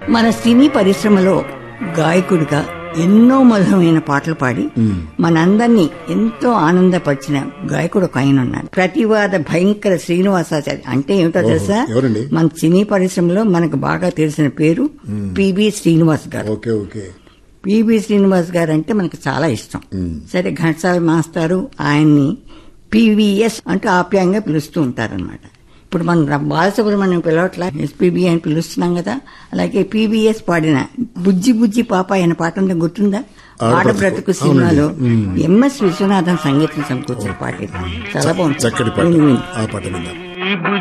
మన సినీ పరిశ్రమలో గాయకుడిగా ఎన్నో మధురమైన పాటలు పాడి మనందరినీ ఎంతో ఆనందపరిచిన గాయకుడు ఒక ఆయన ఉన్నాడు ప్రతివాద భయంకర శ్రీనివాసాచారి అంటే ఏమిటో తెలుసా ఎవరండి? మన సినీ పరిశ్రమలో మనకు బాగా తెలిసిన పేరు పిబి శ్రీనివాస్ గారు ఓకే ఓకే పిబి శ్రీనివాస్ గారు అంటే మనకు చాలా ఇష్టం సరే ఘంటసాల మాస్టారు ఆయన్ని పివిఎస్ అంటూ ఆప్యాయంగా పిలుస్తూ ఉంటారనమాట ఇప్పుడు మనం ర- బాలసుబ్రహ్మణ్యం పిలవట్లా ఎస్పీబీ అని పిలుస్తున్నాం కదా అలాగే పీబీఎస్ పాడిన బుజ్జి బుజ్జి పాప అయిన పాట ఉందా గుర్తుందా ఆడబ్రతుకు సినిమాలో ఎంఎస్ విశ్వనాథన్ సంగీతం సమకూర్చిన పాట ఇది. చాలా బాగుంటుంది చక్కటి పాట విని విని. ఆ పాట విందాం ఈ బుజ్జి